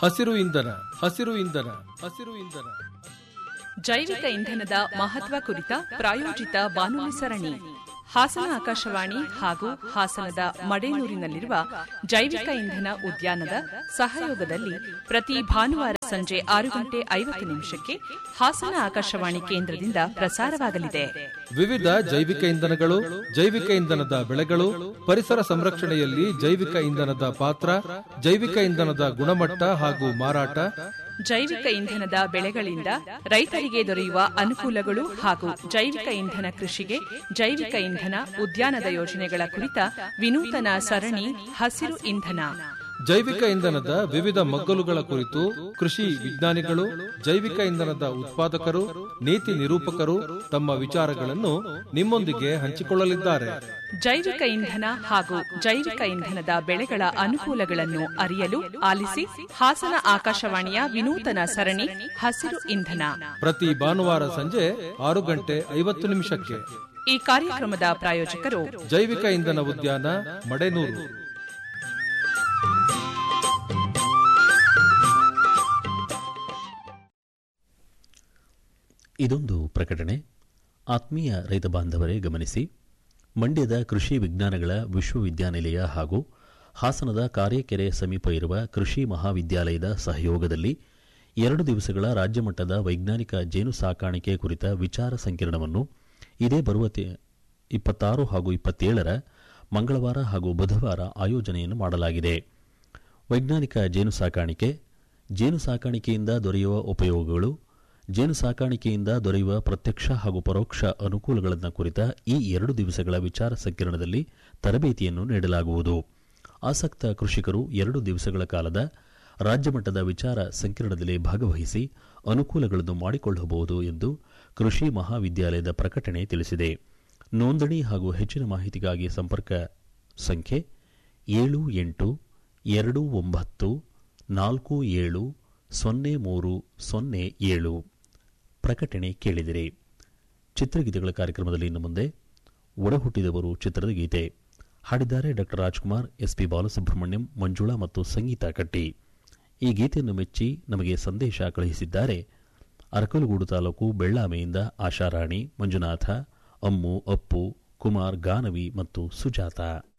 ಹಸಿರು ಇಂಧನ ಹಸಿರು ಇಂಧನ ಹಸಿರು ಇಂಧನ ಜೈವಿಕ ಇಂಧನದ ಮಹತ್ವ ಕುರಿತ ಪ್ರಾಯೋಜಿತ ಬಾನುಲಿ ಸರಣಿ ಹಾಸನ ಆಕಾಶವಾಣಿ ಹಾಗೂ ಹಾಸನದ ಮಡೇನೂರಿನಲ್ಲಿರುವ ಜೈವಿಕ ಇಂಧನ ಉದ್ಯಾನದ ಸಹಯೋಗದಲ್ಲಿ ಪ್ರತಿ ಭಾನುವಾರ ಸಂಜೆ ಆರು ಗಂಟೆ ಐವತ್ತು ನಿಮಿಷಕ್ಕೆ ಹಾಸನ ಆಕಾಶವಾಣಿ ಕೇಂದ್ರದಿಂದ ಪ್ರಸಾರವಾಗಲಿದೆ ವಿವಿಧ ಜೈವಿಕ ಇಂಧನಗಳು ಜೈವಿಕ ಇಂಧನದ ಬೆಳೆಗಳು ಪರಿಸರ ಸಂರಕ್ಷಣೆಯಲ್ಲಿ ಜೈವಿಕ ಇಂಧನದ ಪಾತ್ರ ಜೈವಿಕ ಇಂಧನದ ಗುಣಮಟ್ಟ ಹಾಗೂ ಮಾರಾಟ ಜೈವಿಕ ಇಂಧನದ ಬೆಳೆಗಳಿಂದ ರೈತರಿಗೆ ದೊರೆಯುವ ಅನುಕೂಲಗಳು ಹಾಗೂ ಜೈವಿಕ ಇಂಧನ ಕೃಷಿಗೆ ಜೈವಿಕ ಇಂಧನ ಉದ್ಯಾನದ ಯೋಜನೆಗಳ ಕುರಿತ ವಿನೂತನ ಸರಣಿ ಹಸಿರು ಇಂಧನ ಜೈವಿಕ ಇಂಧನದ ವಿವಿಧ ಮಗ್ಗಲುಗಳ ಕುರಿತು ಕೃಷಿ ವಿಜ್ಞಾನಿಗಳು ಜೈವಿಕ ಇಂಧನದ ಉತ್ಪಾದಕರು ನೀತಿ ನಿರೂಪಕರು ತಮ್ಮ ವಿಚಾರಗಳನ್ನು ನಿಮ್ಮೊಂದಿಗೆ ಹಂಚಿಕೊಳ್ಳಲಿದ್ದಾರೆ ಜೈವಿಕ ಇಂಧನ ಹಾಗೂ ಜೈವಿಕ ಇಂಧನದ ಬೆಳೆಗಳ ಅನುಕೂಲಗಳನ್ನು ಅರಿಯಲು ಆಲಿಸಿ ಹಾಸನ ಆಕಾಶವಾಣಿಯ ವಿನೂತನ ಸರಣಿ ಹಸಿರು ಇಂಧನ ಪ್ರತಿ ಭಾನುವಾರ ಸಂಜೆ ಆರು ಗಂಟೆ ಐವತ್ತು ನಿಮಿಷಕ್ಕೆ ಈ ಕಾರ್ಯಕ್ರಮದ ಪ್ರಾಯೋಜಕರು ಜೈವಿಕ ಇಂಧನ ಉದ್ಯಾನ ಮಡೆನೂರು ಇದೊಂದು ಪ್ರಕಟಣೆ ಆತ್ಮೀಯ ರೈತ ಬಾಂಧವರೇ ಗಮನಿಸಿ ಮಂಡ್ಯದ ಕೃಷಿ ವಿಜ್ಞಾನಗಳ ವಿಶ್ವವಿದ್ಯಾನಿಲಯ ಹಾಗೂ ಹಾಸನದ ಕಾರೇಕೆರೆ ಸಮೀಪ ಇರುವ ಕೃಷಿ ಮಹಾವಿದ್ಯಾಲಯದ ಸಹಯೋಗದಲ್ಲಿ ಎರಡು ದಿವಸಗಳ ರಾಜ್ಯಮಟ್ಟದ ವೈಜ್ಞಾನಿಕ ಜೇನು ಸಾಕಾಣಿಕೆ ಕುರಿತ ವಿಚಾರ ಸಂಕಿರಣವನ್ನು ಇದೇ ಬರುವ ತಿ- ಇಪ್ಪತ್ತಾರು ಹಾಗೂ ಇಪ್ಪತ್ತೇಳರ ಮಂಗಳವಾರ ಹಾಗೂ ಬುಧವಾರ ಆಯೋಜನೆಯನ್ನು ಮಾಡಲಾಗಿದೆ ವೈಜ್ಞಾನಿಕ ಜೇನು ಸಾಕಾಣಿಕೆ ಜೇನು ಸಾಕಾಣಿಕೆಯಿಂದ ದೊರೆಯುವ ಉಪಯೋಗಗಳು ಜೇನು ಸಾಕಾಣಿಕೆಯಿಂದ ದೊರೆಯುವ ಪ್ರತ್ಯಕ್ಷ ಹಾಗೂ ಪರೋಕ್ಷ ಅನುಕೂಲಗಳನ್ನು ಕುರಿತ ಈ ಎರಡು ದಿವಸಗಳ ವಿಚಾರ ಸಂಕಿರಣದಲ್ಲಿ ತರಬೇತಿಯನ್ನು ನೀಡಲಾಗುವುದು ಆಸಕ್ತ ಕೃಷಿಕರು ಎರಡು ದಿವಸಗಳ ಕಾಲದ ರಾಜ್ಯಮಟ್ಟದ ವಿಚಾರ ಸಂಕಿರಣದಲ್ಲಿ ಭಾಗವಹಿಸಿ ಅನುಕೂಲಗಳನ್ನು ಮಾಡಿಕೊಳ್ಳಬಹುದು ಎಂದು ಕೃಷಿ ಮಹಾವಿದ್ಯಾಲಯದ ಪ್ರಕಟಣೆ ತಿಳಿಸಿದೆ ನೋಂದಣಿ ಹಾಗೂ ಹೆಚ್ಚಿನ ಮಾಹಿತಿಗಾಗಿ ಸಂಪರ್ಕ ಸಂಖ್ಯೆ ಏಳು ಎಂಟು ಎರಡು ಒಂಬತ್ತು ನಾಲ್ಕು ಏಳು ಸೊನ್ನೆ ಮೂರು ಸೊನ್ನೆ ಏಳು ಪ್ರಕಟಣೆ ಕೇಳಿದಿರಿ ಚಿತ್ರಗೀತೆಗಳ ಕಾರ್ಯಕ್ರಮದಲ್ಲಿ ಇನ್ನು ಮುಂದೆ ಒಡಹುಟ್ಟಿದವರು ಚಿತ್ರದ ಗೀತೆ ಹಾಡಿದ್ದಾರೆ doctor Rajkumar S P Balasubrahmanyam Manjula ಮತ್ತು ಸಂಗೀತ ಕಟ್ಟಿ ಈ ಗೀತೆಯನ್ನು ಮೆಚ್ಚಿ ನಮಗೆ ಸಂದೇಶ ಕಳುಹಿಸಿದ್ದಾರೆ ಅರಕಲಗೂಡು ತಾಲೂಕು ಬೆಳ್ಳಾಮೆಯಿಂದ ಆಶಾರಾಣಿ ಮಂಜುನಾಥ ಅಮ್ಮು ಅಪ್ಪು ಕುಮಾರ್ ಗಾನವಿ ಮತ್ತು ಸುಜಾತ